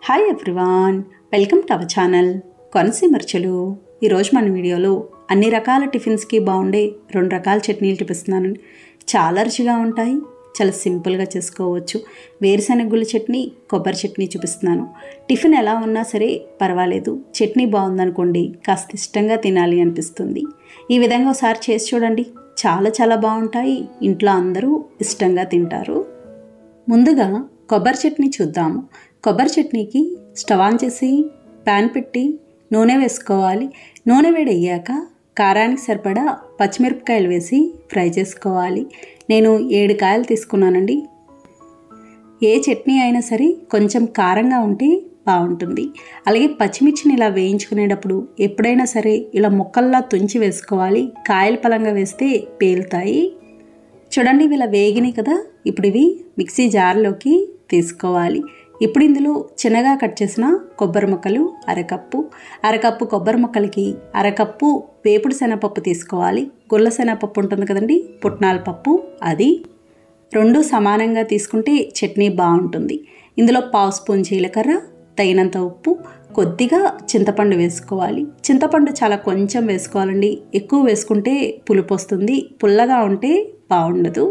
hi everyone welcome to our channel కొనసీమర్చలు ఈరోజు మన వీడియోలో అన్ని రకాల టిఫిన్స్కి బాగుండే రెండు రకాల చట్నీలు చూపిస్తున్నాను చాలా రుచిగా ఉంటాయి చాలా సింపుల్గా చేసుకోవచ్చు వేరుశనగుల చట్నీ కొబ్బరి చట్నీ చూపిస్తున్నాను టిఫిన్ ఎలా ఉన్నా సరే పర్వాలేదు చట్నీ బాగుందనుకోండి కాస్త ఇష్టంగా తినాలి అనిపిస్తుంది ఈ విధంగా ఒకసారి చేసి చూడండి చాలా చాలా బాగుంటాయి ఇంట్లో అందరూ ఇష్టంగా తింటారు ముందుగా కొబ్బరి చట్నీ చూద్దాము కొబ్బరి చట్నీకి స్టవ్ ఆన్ చేసి ప్యాన్ పెట్టి నూనె వేసుకోవాలి నూనె వేడి అయ్యాక కారానికి సరిపడా పచ్చిమిరపకాయలు వేసి ఫ్రై చేసుకోవాలి నేను ఏడు కాయలు తీసుకున్నానండి ఏ చట్నీ అయినా సరే కొంచెం కారంగా ఉంటే బాగుంటుంది అలాగే పచ్చిమిర్చిని ఇలా వేయించుకునేటప్పుడు ఎప్పుడైనా సరే ఇలా ముక్కల్లా తుంచి వేసుకోవాలి కాయల పలంగా వేస్తే పేలుతాయి చూడండి ఇలా వేగినాయి కదా ఇప్పుడు ఇవి మిక్సీ జార్లోకి తీసుకోవాలి ఇప్పుడు ఇందులో చిన్నగా కట్ చేసిన కొబ్బరి ముక్కలు అరకప్పు అరకప్పు కొబ్బరి ముక్కలకి అరకప్పు వేపుడు శనగపప్పు తీసుకోవాలి గుల్ల శనగపప్పు ఉంటుంది కదండి పుట్నాల పప్పు అది రెండు సమానంగా తీసుకుంటే చట్నీ బాగుంటుంది ఇందులో పావు స్పూన్ జీలకర్ర తగినంత ఉప్పు కొద్దిగా చింతపండు వేసుకోవాలి చింతపండు చాలా కొంచెం వేసుకోవాలండి ఎక్కువ వేసుకుంటే పులుపు వస్తుంది పుల్లగా ఉంటే బాగుండదు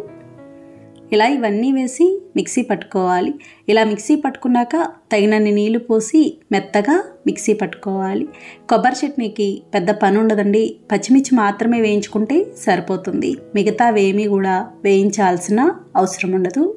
ఇలా ఇవన్నీ వేసి మిక్సీ పట్టుకోవాలి ఇలా మిక్సీ పట్టుకున్నాక తగినన్ని నీళ్లు పోసి మెత్తగా మిక్సీ పట్టుకోవాలి కొబ్బరి చట్నీకి పెద్ద పని ఉండదండి పచ్చిమిర్చి మాత్రమే వేయించుకుంటే సరిపోతుంది మిగతావేమీ కూడా వేయించాల్సిన అవసరం ఉండదు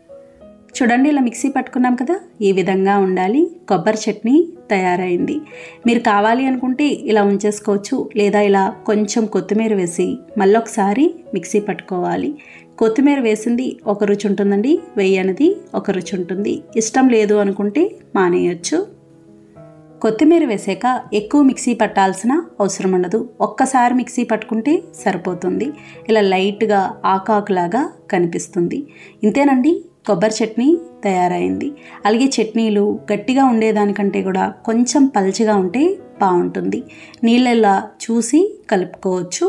చూడండి ఇలా మిక్సీ పట్టుకున్నాం కదా ఈ విధంగా ఉండాలి కొబ్బరి చట్నీ తయారైంది మీరు కావాలి అనుకుంటే ఇలా ఉంచేసుకోవచ్చు లేదా ఇలా కొంచెం కొత్తిమీర వేసి మళ్ళీ ఒకసారి మిక్సీ పట్టుకోవాలి కొత్తిమీర వేసింది ఒక రుచి ఉంటుందండి వేయనిది ఒక రుచి ఉంటుంది ఇష్టం లేదు అనుకుంటే మానేయచ్చు కొత్తిమీర వేసాక ఎక్కువ మిక్సీ పట్టాల్సిన అవసరం ఉండదు ఒక్కసారి మిక్సీ పట్టుకుంటే సరిపోతుంది ఇలా లైట్గా ఆకాకులాగా కనిపిస్తుంది ఇంతేనండి కొబ్బరి చట్నీ తయారైంది అలాగే చట్నీలు గట్టిగా ఉండేదానికంటే కూడా కొంచెం పల్చగా ఉంటే బాగుంటుంది నీళ్ళలా చూసి కలుపుకోవచ్చు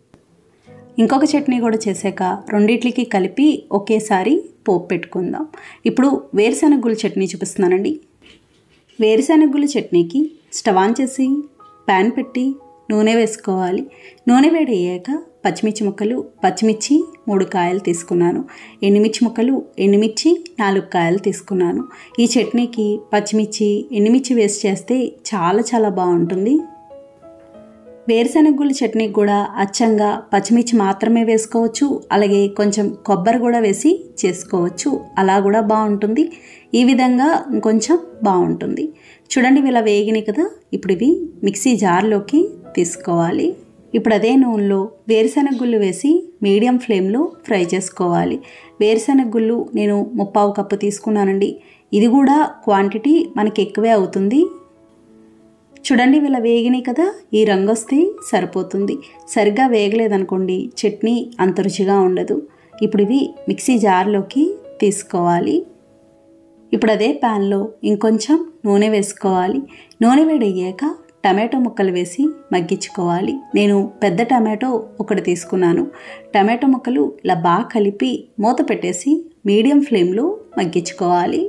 ఇంకొక చట్నీ కూడా చేశాక రెండిట్లకి కలిపి ఒకేసారి పోపు పెట్టుకుందాం ఇప్పుడు వేరుశనగుల చట్నీ చూపిస్తున్నానండి వేరుశనగుల చట్నీకి స్టవ్ ఆన్ చేసి ప్యాన్ పెట్టి నూనె వేసుకోవాలి నూనె వేడి అయ్యాక పచ్చిమిర్చి ముక్కలు పచ్చిమిర్చి మూడు కాయలు తీసుకున్నాను ఎండుమిర్చి ముక్కలు ఎండుమిర్చి నాలుగు కాయలు తీసుకున్నాను ఈ చట్నీకి పచ్చిమిర్చి ఎండుమిర్చి వేసి చేస్తే చాలా చాలా బాగుంటుంది వేరుశనగుల చట్నీకి కూడా అచ్చంగా పచ్చిమిర్చి మాత్రమే వేసుకోవచ్చు అలాగే కొంచెం కొబ్బరి కూడా వేసి చేసుకోవచ్చు అలా కూడా బాగుంటుంది ఈ విధంగా ఇంకొంచెం బాగుంటుంది చూడండి ఇలా వేగినాయి కదా ఇప్పుడు ఇవి మిక్సీ జార్లోకి తీసుకోవాలి ఇప్పుడు అదే నూనెలో వేరుశనగ గుళ్ళు వేసి మీడియం ఫ్లేమ్లో ఫ్రై చేసుకోవాలి వేరుశనగ గుళ్ళు నేను ముప్పావు కప్పు తీసుకున్నానండి ఇది కూడా క్వాంటిటీ మనకి ఎక్కువే అవుతుంది చూడండి వీళ్ళ వేగినాయి కదా ఈ రంగు వస్తే సరిపోతుంది సరిగ్గా వేగలేదనుకోండి చట్నీ అంత రుచిగా ఉండదు ఇప్పుడు ఇవి మిక్సీ జార్లోకి తీసుకోవాలి ఇప్పుడు అదే ప్యాన్లో ఇంకొంచెం నూనె వేసుకోవాలి నూనె వేడయ్యాక టమాటో ముక్కలు వేసి మగ్గించుకోవాలి నేను పెద్ద టమాటో ఒకటి తీసుకున్నాను టమాటో ముక్కలు ఇలా బాగా కలిపి మూత పెట్టేసి మీడియం ఫ్లేమ్లో మగ్గించుకోవాలి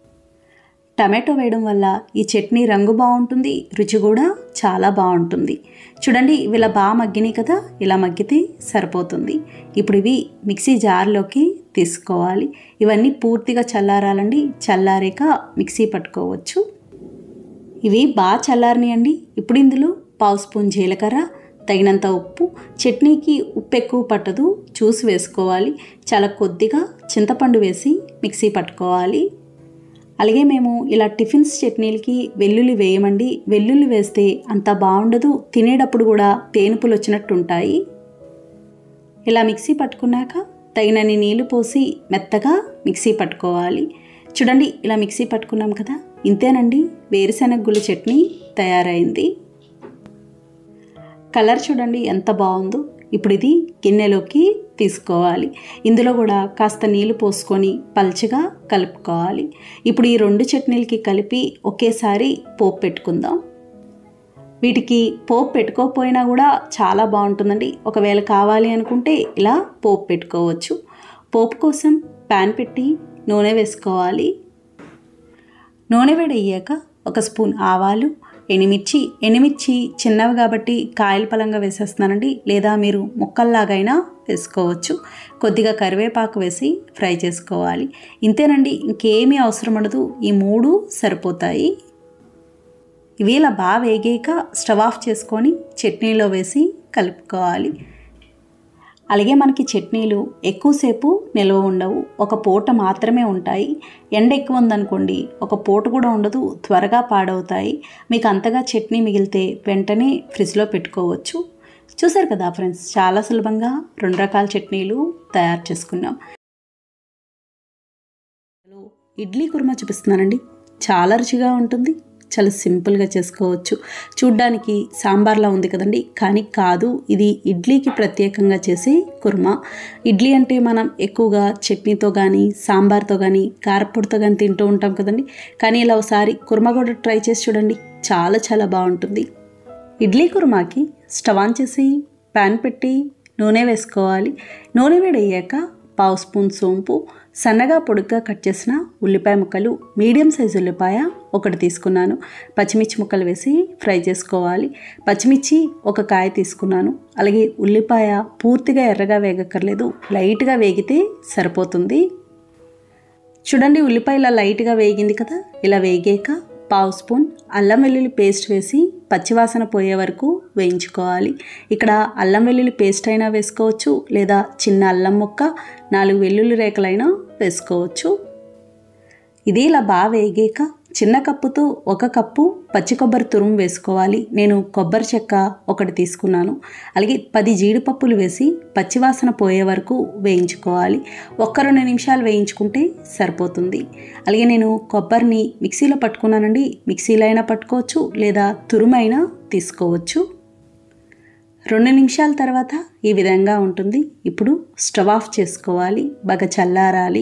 టమాటో వేయడం వల్ల ఈ చట్నీ రంగు బాగుంటుంది రుచి కూడా చాలా బాగుంటుంది చూడండి ఇవి ఇలా బాగా మగ్గినాయి కదా ఇలా మగ్గితే సరిపోతుంది ఇప్పుడు ఇవి మిక్సీ జార్లోకి తీసుకోవాలి ఇవన్నీ పూర్తిగా చల్లారాలండి చల్లారాక మిక్సీ పట్టుకోవచ్చు ఇవి బాగా చల్లారనియండి ఇప్పుడు ఇందులో పావు స్పూన్ జీలకర్ర తగినంత ఉప్పు చట్నీకి ఉప్పు ఎక్కువ పట్టదు చూసి వేసుకోవాలి చాలా కొద్దిగా చింతపండు వేసి మిక్సీ పట్టుకోవాలి అలాగే మేము ఇలా టిఫిన్స్ చట్నీలకి వెల్లుల్లి వేయమండి వెల్లుల్లి వేస్తే అంత బాగుండదు తినేటప్పుడు కూడా తేనుపులు వచ్చినట్టు ఉంటాయి ఇలా మిక్సీ పట్టుకున్నాక తగినన్ని నీళ్లు పోసి మెత్తగా మిక్సీ పట్టుకోవాలి చూడండి ఇలా మిక్సీ పట్టుకున్నాం కదా ఇంతేనండి వేరుశెనగ గుళ్ళు చట్నీ తయారైంది కలర్ చూడండి ఎంత బాగుందో ఇప్పుడు ఇది గిన్నెలోకి తీసుకోవాలి ఇందులో కూడా కాస్త నీళ్లు పోసుకొని పల్చగా కలుపుకోవాలి ఇప్పుడు ఈ రెండు చట్నీలకి కలిపి ఒకేసారి పోపు పెట్టుకుందాం వీటికి పోపు పెట్టుకోకపోయినా కూడా చాలా బాగుంటుందండి ఒకవేళ కావాలి అనుకుంటే ఇలా పోపు పెట్టుకోవచ్చు పోపు కోసం ప్యాన్ పెట్టి నూనె వేసుకోవాలి నూనె వేడి అయ్యాక ఒక స్పూన్ ఆవాలు ఎండుమిర్చి ఎండుమిర్చి చిన్నవి కాబట్టి కాయల పలంగా వేసేస్తున్నానండి లేదా మీరు ముక్కల్లాగైనా వేసుకోవచ్చు కొద్దిగా కరివేపాకు వేసి ఫ్రై చేసుకోవాలి ఇంతేనండి ఇంకేమీ అవసరం ఉండదు ఈ మూడు సరిపోతాయి ఇవి ఇలా బాగా వేగాక స్టవ్ ఆఫ్ చేసుకొని చట్నీలో వేసి కలుపుకోవాలి అలాగే మనకి చట్నీలు ఎక్కువసేపు నిల్వ ఉండవు ఒక పూట మాత్రమే ఉంటాయి ఎండ ఎక్కువ ఉందనుకోండి ఒక పూట కూడా ఉండదు త్వరగా పాడవుతాయి మీకు అంతగా చట్నీ మిగిలితే వెంటనే ఫ్రిడ్జ్లో పెట్టుకోవచ్చు చూసారు కదా ఫ్రెండ్స్ చాలా సులభంగా రెండు రకాల చట్నీలు తయారు చేసుకున్నాం ఇడ్లీ కుర్మా చూపిస్తున్నానండి చాలా రుచిగా ఉంటుంది చాలా సింపుల్గా చేసుకోవచ్చు చూడ్డానికి సాంబార్లా ఉంది కదండి కానీ కాదు ఇది ఇడ్లీకి ప్రత్యేకంగా చేసే కుర్మా ఇడ్లీ అంటే మనం ఎక్కువగా చట్నీతో కానీ సాంబార్తో కానీ కారపొడితో కానీ తింటూ ఉంటాం కదండి కానీ ఇలా ఒకసారి కుర్మా కూడా ట్రై చేసి చూడండి చాలా చాలా బాగుంటుంది ఇడ్లీ కుర్మాకి స్టవ్ ఆన్ చేసి ప్యాన్ పెట్టి నూనె వేసుకోవాలి నూనె వేడయ్యాక పావు స్పూన్ సోంపు సన్నగా పొడుగ్గా కట్ చేసిన ఉల్లిపాయ ముక్కలు మీడియం సైజు ఉల్లిపాయ ఒకటి తీసుకున్నాను పచ్చిమిర్చి ముక్కలు వేసి ఫ్రై చేసుకోవాలి పచ్చిమిర్చి ఒక కాయ తీసుకున్నాను అలాగే ఉల్లిపాయ పూర్తిగా ఎర్రగా వేగక్కర్లేదు లైట్గా వేగితే సరిపోతుంది చూడండి ఉల్లిపాయ ఇలా లైట్గా వేగింది కదా ఇలా వేగాక పావు స్పూన్ అల్లం వెల్లుల్లి పేస్ట్ వేసి పచ్చివాసన పోయే వరకు వేయించుకోవాలి ఇక్కడ అల్లం వెల్లుల్లి పేస్ట్ అయినా వేసుకోవచ్చు లేదా చిన్న అల్లం ముక్క నాలుగు వెల్లుల్లి రేకలైనా వేసుకోవచ్చు ఇది ఇలా బాగా వేగాక చిన్న కప్పుతో ఒక కప్పు పచ్చి కొబ్బరి తురుము వేసుకోవాలి నేను కొబ్బరి చెక్క ఒకటి తీసుకున్నాను అలాగే పది జీడిపప్పులు వేసి పచ్చివాసన పోయే వరకు వేయించుకోవాలి ఒక్క రెండు నిమిషాలు వేయించుకుంటే సరిపోతుంది అలాగే నేను కొబ్బరిని మిక్సీలో పట్టుకున్నానండి మిక్సీలో అయినా పట్టుకోవచ్చు లేదా తురుమైనా తీసుకోవచ్చు రెండు నిమిషాల తర్వాత ఈ విధంగా ఉంటుంది ఇప్పుడు స్టవ్ ఆఫ్ చేసుకోవాలి బాగా చల్లారాలి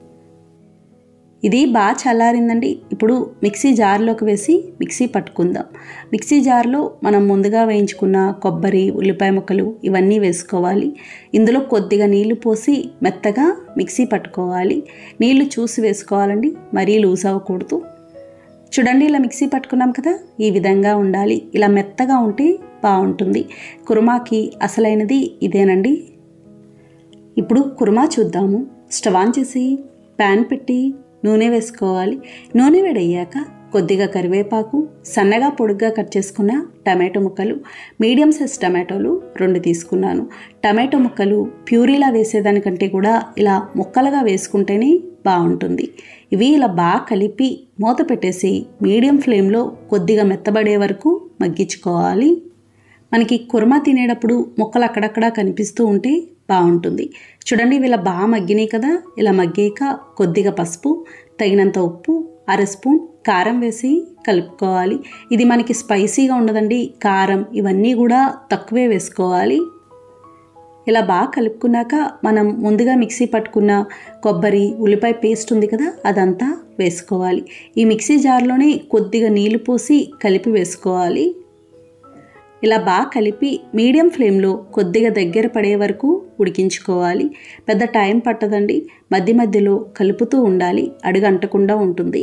ఇది బాగా చల్లారిందండి ఇప్పుడు మిక్సీ జార్లోకి వేసి మిక్సీ పట్టుకుందాం మిక్సీ జార్లో మనం ముందుగా వేయించుకున్న కొబ్బరి ఉల్లిపాయ ముక్కలు ఇవన్నీ వేసుకోవాలి ఇందులో కొద్దిగా నీళ్లు పోసి మెత్తగా మిక్సీ పట్టుకోవాలి నీళ్లు చూసి వేసుకోవాలండి మరీ లూజ్ అవ్వకూడదు చూడండి ఇలా మిక్సీ పట్టుకున్నాం కదా ఈ విధంగా ఉండాలి ఇలా మెత్తగా ఉంటే బాగుంటుంది కుర్మాకి అసలైనది ఇదేనండి ఇప్పుడు కుర్మా చూద్దాము స్టవ్ ఆన్ చేసి ప్యాన్ పెట్టి నూనె వేసుకోవాలి నూనె వేడయ్యాక కొద్దిగా కరివేపాకు సన్నగా పొడుగ్గా కట్ చేసుకున్న టమాటో ముక్కలు మీడియం సైజ్ టమాటోలు రెండు తీసుకున్నాను టమాటో ముక్కలు ప్యూరీలా వేసేదానికంటే కూడా ఇలా ముక్కలుగా వేసుకుంటేనే బాగుంటుంది ఇవి ఇలా బాగా కలిపి మూత పెట్టేసి మీడియం ఫ్లేమ్లో కొద్దిగా మెత్తబడే వరకు మగ్గించుకోవాలి మనకి కుర్మా తినేటప్పుడు ముక్కలు అక్కడక్కడ కనిపిస్తూ ఉంటే బాగుంటుంది చూడండి వీళ్ళ బాగా మగ్గినాయి కదా ఇలా మగ్గాక కొద్దిగా పసుపు తగినంత ఉప్పు అర స్పూన్ కారం వేసి కలుపుకోవాలి ఇది మనకి స్పైసీగా ఉండదండి కారం ఇవన్నీ కూడా తక్కువే వేసుకోవాలి ఇలా బాగా కలుపుకున్నాక మనం ముందుగా మిక్సీ పట్టుకున్న కొబ్బరి ఉల్లిపాయ పేస్ట్ ఉంది కదా అదంతా వేసుకోవాలి ఈ మిక్సీ జార్లోనే కొద్దిగా నీళ్లు పోసి కలిపి వేసుకోవాలి ఇలా బాగా కలిపి మీడియం ఫ్లేమ్లో కొద్దిగా దగ్గర పడే వరకు ఉడికించుకోవాలి పెద్ద టైం పట్టదండి మధ్య మధ్యలో కలుపుతూ ఉండాలి అడుగు అంటకుండా ఉంటుంది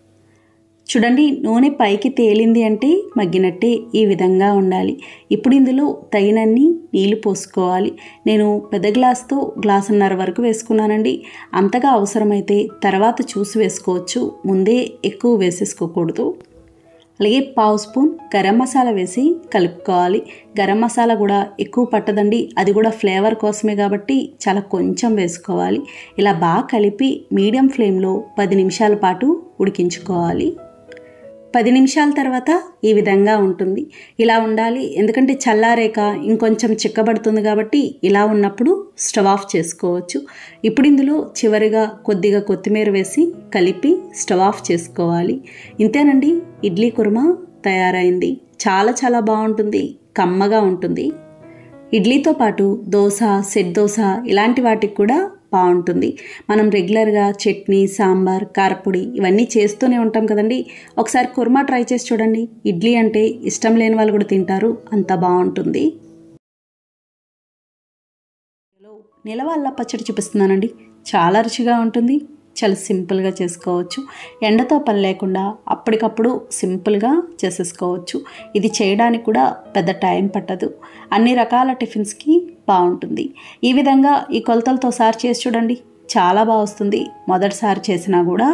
చూడండి నూనె పైకి తేలింది అంటే మగ్గినట్టే ఈ విధంగా ఉండాలి ఇప్పుడు ఇందులో తగినన్ని నీళ్లు పోసుకోవాలి నేను పెద్ద గ్లాస్తో గ్లాసున్నర వరకు వేసుకున్నానండి అంతగా అవసరమైతే తర్వాత చూసి వేసుకోవచ్చు ముందే ఎక్కువ వేసేసుకోకూడదు అలాగే పావు స్పూన్ గరం మసాలా వేసి కలుపుకోవాలి గరం మసాలా కూడా ఎక్కువ పట్టదండి అది కూడా ఫ్లేవర్ కోసమే కాబట్టి చాలా కొంచెం వేసుకోవాలి ఇలా బాగా కలిపి మీడియం ఫ్లేమ్లో పది నిమిషాల పాటు ఉడికించుకోవాలి పది నిమిషాల తర్వాత ఈ విధంగా ఉంటుంది ఇలా ఉండాలి ఎందుకంటే చల్లారేక ఇంకొంచెం చిక్కబడుతుంది కాబట్టి ఇలా ఉన్నప్పుడు స్టవ్ ఆఫ్ చేసుకోవచ్చు ఇప్పుడు ఇందులో చివరిగా కొద్దిగా కొత్తిమీర వేసి కలిపి స్టవ్ ఆఫ్ చేసుకోవాలి ఇంతేనండి ఇడ్లీ కుర్మా తయారైంది చాలా చాలా బాగుంటుంది కమ్మగా ఉంటుంది ఇడ్లీతో పాటు దోశ సెట్ దోశ ఇలాంటి వాటికి కూడా బాగుంటుంది మనం రెగ్యులర్గా చట్నీ సాంబార్ కారపొడి ఇవన్నీ చేస్తూనే ఉంటాం కదండి ఒకసారి కుర్మా ట్రై చేసి చూడండి ఇడ్లీ అంటే ఇష్టం లేని వాళ్ళు కూడా తింటారు అంత బాగుంటుంది నిలవల్ల పచ్చడి చూపిస్తున్నానండి చాలా రుచిగా ఉంటుంది చాలా సింపుల్గా చేసుకోవచ్చు ఎండతో పని లేకుండా అప్పటికప్పుడు సింపుల్గా చేసేసుకోవచ్చు ఇది చేయడానికి కూడా పెద్ద టైం పట్టదు అన్ని రకాల టిఫిన్స్కి బాగుంటుంది ఈ విధంగా ఈ కొలతలతో సారి చేసి చూడండి చాలా బాగా వస్తుంది మొదటిసారి చేసినా కూడా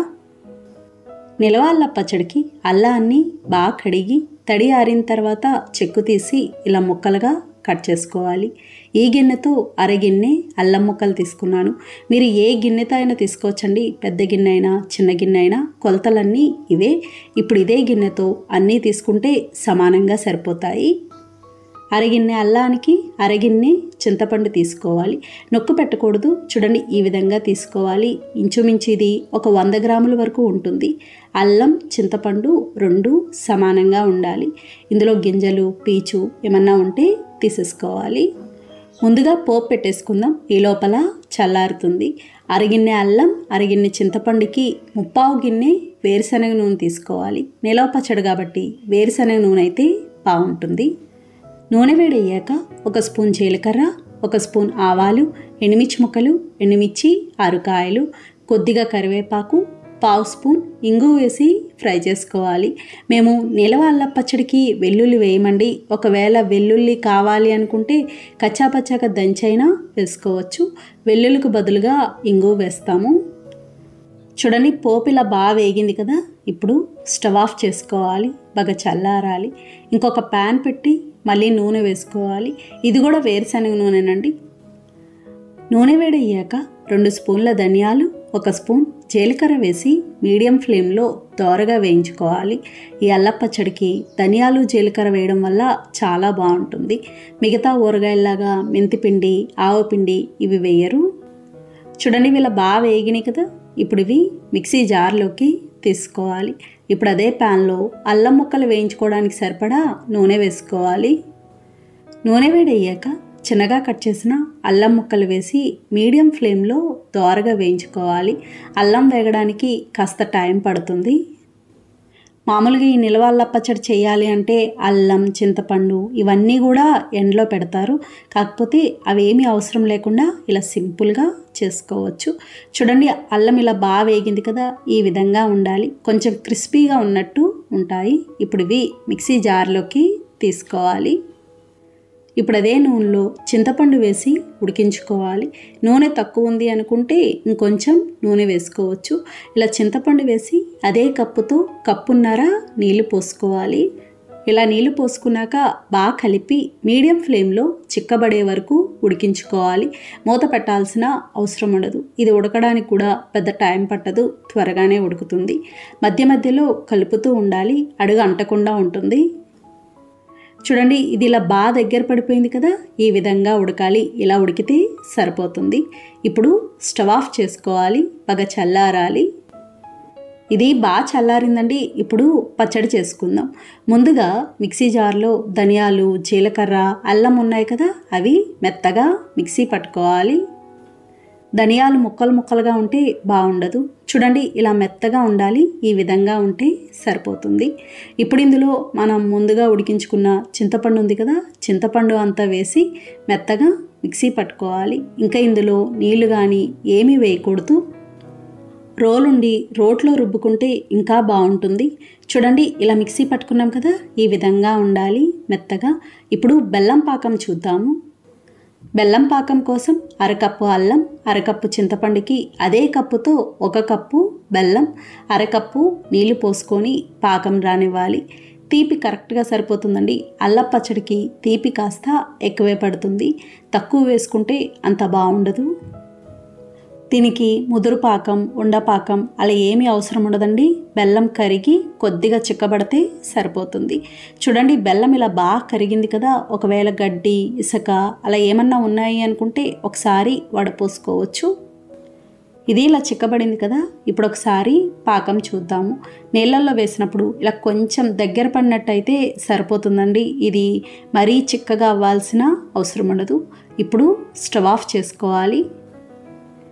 నిలవాళ్ళ పచ్చడికి అల్లాన్ని బాగా కడిగి తడి ఆరిన తర్వాత చెక్కు తీసి ఇలా ముక్కలుగా కట్ చేసుకోవాలి ఈ గిన్నెతో అరగిన్నె అల్లం ముక్కలు తీసుకున్నాను మీరు ఏ గిన్నెతో అయినా తీసుకోవచ్చండి పెద్ద గిన్నె అయినా చిన్న గిన్నె అయినా కొలతలన్నీ ఇవే ఇప్పుడు ఇదే గిన్నెతో అన్నీ తీసుకుంటే సమానంగా సరిపోతాయి అరగిన్నె అల్లానికి అరగిన్నె చింతపండు తీసుకోవాలి నొక్కు పెట్టకూడదు చూడండి ఈ విధంగా తీసుకోవాలి ఇంచుమించు ఇది ఒక వంద గ్రాముల వరకు ఉంటుంది అల్లం చింతపండు రెండు సమానంగా ఉండాలి ఇందులో గింజలు పీచు ఏమన్నా ఉంటే తీసేసుకోవాలి ముందుగా పోపు పెట్టేసుకుందాం ఈ లోపల చల్లారుతుంది అరగిన్నె అల్లం అరగిన్నె చింతపండుకి ముప్పావు గిన్నె వేరుశనగ నూనె తీసుకోవాలి నిలవ పచ్చడి కాబట్టి వేరుశనగ నూనె అయితే బాగుంటుంది నూనె వేడయ్యాక ఒక స్పూన్ జీలకర్ర ఒక స్పూన్ ఆవాలు ఎండుమిర్చి ముక్కలు ఎండుమిర్చి ఆరుకాయలు కొద్దిగా కరివేపాకు పావు స్పూన్ ఇంగు వేసి ఫ్రై చేసుకోవాలి మేము నిలవ అల్ల పచ్చడికి వెల్లుల్లి వేయమండి ఒకవేళ వెల్లుల్లి కావాలి అనుకుంటే కచ్చాపచ్చాగా దంచైనా వేసుకోవచ్చు వెల్లుల్లికి బదులుగా ఇంగు వేస్తాము చూడండి పోపు ఇలా బాగా వేగింది కదా ఇప్పుడు స్టవ్ ఆఫ్ చేసుకోవాలి బాగా చల్లారాలి ఇంకొక ప్యాన్ పెట్టి మళ్ళీ నూనె వేసుకోవాలి ఇది కూడా వేరుశనగ నూనెనండి నూనె వేడయ్యాక రెండు స్పూన్ల ధనియాలు ఒక స్పూన్ జీలకర్ర వేసి మీడియం ఫ్లేమ్లో దోరగా వేయించుకోవాలి ఈ అల్ల పచ్చడికి ధనియాలు జీలకర్ర వేయడం వల్ల చాలా బాగుంటుంది మిగతా ఊరగాయల్లాగా మెంతిపిండి ఆవపిండి ఇవి వేయరు చూడండి వీళ్ళ బాగా వేగినాయి కదా ఇప్పుడు ఇవి మిక్సీ జార్లోకి తీసుకోవాలి ఇప్పుడు అదే ప్యాన్లో అల్లం ముక్కలు వేయించుకోవడానికి సరిపడా నూనె వేసుకోవాలి నూనె వేడయ్యాక చిన్నగా కట్ చేసిన అల్లం ముక్కలు వేసి మీడియం ఫ్లేమ్లో దోరగా వేయించుకోవాలి అల్లం వేగడానికి కాస్త టైం పడుతుంది మామూలుగా ఈ నిలవాళ్ళ పచ్చడి చేయాలి అంటే అల్లం చింతపండు ఇవన్నీ కూడా ఎండలో పెడతారు కాకపోతే అవి ఏమీ అవసరం లేకుండా ఇలా సింపుల్గా చేసుకోవచ్చు చూడండి అల్లం ఇలా బాగా వేగింది కదా ఈ విధంగా ఉండాలి కొంచెం క్రిస్పీగా ఉన్నట్టు ఉంటాయి ఇప్పుడు ఇవి మిక్సీ జార్లోకి తీసుకోవాలి ఇప్పుడు అదే నూనెలో చింతపండు వేసి ఉడికించుకోవాలి నూనె తక్కువ ఉంది అనుకుంటే ఇంకొంచెం నూనె వేసుకోవచ్చు ఇలా చింతపండు వేసి అదే కప్పుతో కప్పున్నర నీళ్లు పోసుకోవాలి ఇలా నీళ్లు పోసుకున్నాక బాగా కలిపి మీడియం ఫ్లేమ్లో చిక్కబడే వరకు ఉడికించుకోవాలి మూత పెట్టాల్సిన అవసరం ఉండదు ఇది ఉడకడానికి కూడా పెద్ద టైం పట్టదు త్వరగానే ఉడుకుతుంది మధ్య మధ్యలో కలుపుతూ ఉండాలి అడుగు అంటకుండా ఉంటుంది చూడండి ఇది ఇలా బాగా దగ్గర పడిపోయింది కదా ఈ విధంగా ఉడకాలి ఇలా ఉడికితే సరిపోతుంది ఇప్పుడు స్టవ్ ఆఫ్ చేసుకోవాలి బాగా చల్లారాలి ఇది బాగా చల్లారిందండి ఇప్పుడు పచ్చడి చేసుకుందాం ముందుగా మిక్సీ జార్లో ధనియాలు జీలకర్ర అల్లం ఉన్నాయి కదా అవి మెత్తగా మిక్సీ పట్టుకోవాలి ధనియాలు ముక్కలు ముక్కలుగా ఉంటే బాగుండదు చూడండి ఇలా మెత్తగా ఉండాలి ఈ విధంగా ఉంటే సరిపోతుంది ఇప్పుడు ఇందులో మనం ముందుగా ఉడికించుకున్న చింతపండు ఉంది కదా చింతపండు అంతా వేసి మెత్తగా మిక్సీ పట్టుకోవాలి ఇంకా ఇందులో నీళ్లు కానీ ఏమీ వేయకూడదు రోలుండి రోట్లో రుబ్బుకుంటే ఇంకా బాగుంటుంది చూడండి ఇలా మిక్సీ పట్టుకున్నాం కదా ఈ విధంగా ఉండాలి మెత్తగా ఇప్పుడు బెల్లం పాకం చూద్దాము బెల్లం పాకం కోసం అరకప్పు అల్లం అరకప్పు చింతపండుకి అదే కప్పుతో ఒక కప్పు బెల్లం అరకప్పు నీళ్లు పోసుకొని పాకం రానివ్వాలి తీపి కరెక్ట్గా సరిపోతుందండి అల్ల పచ్చడికి తీపి కాస్త ఎక్కువే పడుతుంది తక్కువ వేసుకుంటే అంత బాగుండదు దీనికి ముదురు పాకం ఉండపాకం అలా ఏమీ అవసరం ఉండదండి బెల్లం కరిగి కొద్దిగా చిక్కబడితే సరిపోతుంది చూడండి బెల్లం ఇలా బాగా కరిగింది కదా ఒకవేళ గడ్డి ఇసుక అలా ఏమన్నా ఉన్నాయి అనుకుంటే ఒకసారి వడపోసుకోవచ్చు ఇది ఇలా చిక్కబడింది కదా ఇప్పుడు ఒకసారి పాకం చూద్దాము నీళ్ళల్లో వేసినప్పుడు ఇలా కొంచెం దగ్గర పడినట్టయితే సరిపోతుందండి ఇది మరీ చిక్కగా అవ్వాల్సిన అవసరం ఉండదు ఇప్పుడు స్టవ్ ఆఫ్ చేసుకోవాలి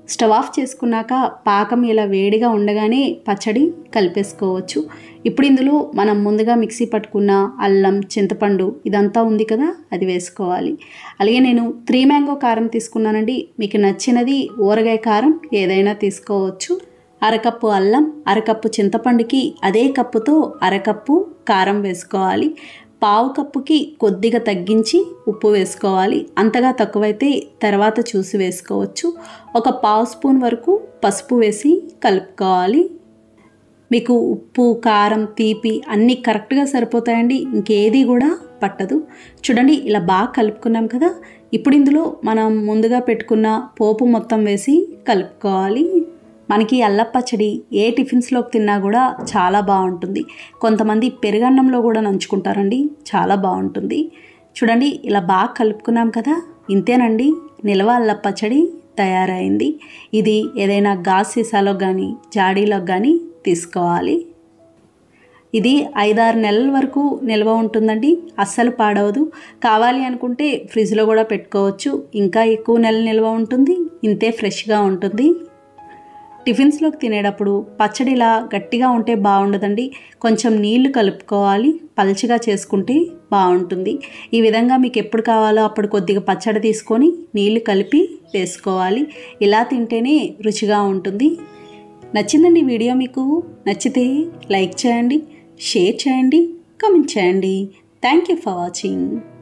స్టవ్ ఆఫ్ చేసుకున్నాక పాకం ఇలా వేడిగా ఉండగానే పచ్చడి కలిపేసుకోవచ్చు ఇప్పుడు ఇందులో మనం ముందుగా మిక్సీ పట్టుకున్న అల్లం చింతపండు ఇదంతా ఉంది కదా అది వేసుకోవాలి అలాగే నేను త్రీ మ్యాంగో కారం తీసుకున్నానండి మీకు నచ్చినది ఊరగాయ కారం ఏదైనా తీసుకోవచ్చు అరకప్పు అల్లం అరకప్పు చింతపండుకి అదే కప్పుతో అరకప్పు కారం వేసుకోవాలి పావు కప్పుకి కొద్దిగా తగ్గించి ఉప్పు వేసుకోవాలి అంతగా తక్కువైతే తర్వాత చూసి వేసుకోవచ్చు ఒక పావు స్పూన్ వరకు పసుపు వేసి కలుపుకోవాలి మీకు ఉప్పు కారం తీపి అన్నీ కరెక్ట్గా సరిపోతాయండి ఇంకేది కూడా పట్టదు చూడండి ఇలా బాగా కలుపుకున్నాం కదా ఇప్పుడు ఇందులో మనం ముందుగా పెట్టుకున్న పోపు మొత్తం వేసి కలుపుకోవాలి మనకి అల్లం పచ్చడి ఏ టిఫిన్స్లోకి తిన్నా కూడా చాలా బాగుంటుంది కొంతమంది పెరుగన్నంలో కూడా నంచుకుంటారండి చాలా బాగుంటుంది చూడండి ఇలా బాగా కలుపుకున్నాం కదా ఇంతేనండి నిల్వ అల్లం పచ్చడి తయారైంది ఇది ఏదైనా గాజ్ సీసాలో కానీ జాడీలో కానీ తీసుకోవాలి ఇది ఐదారు నెలల వరకు నిల్వ ఉంటుందండి అస్సలు పాడవదు కావాలి అనుకుంటే ఫ్రిడ్జ్లో కూడా పెట్టుకోవచ్చు ఇంకా ఎక్కువ నెల నిల్వ ఉంటుంది ఇంతే ఫ్రెష్గా ఉంటుంది టిఫిన్స్లోకి తినేటప్పుడు పచ్చడిలా గట్టిగా ఉంటే బాగుండదండి కొంచెం నీళ్లు కలుపుకోవాలి పల్చగా చేసుకుంటే బాగుంటుంది ఈ విధంగా మీకు ఎప్పుడు కావాలో అప్పుడు కొద్దిగా పచ్చడి తీసుకొని నీళ్లు కలిపి వేసుకోవాలి ఇలా తింటేనే రుచిగా ఉంటుంది నచ్చిందండి వీడియో మీకు నచ్చితే లైక్ చేయండి షేర్ చేయండి కామెంట్ చేయండి థ్యాంక్ యూ ఫర్ వాచింగ్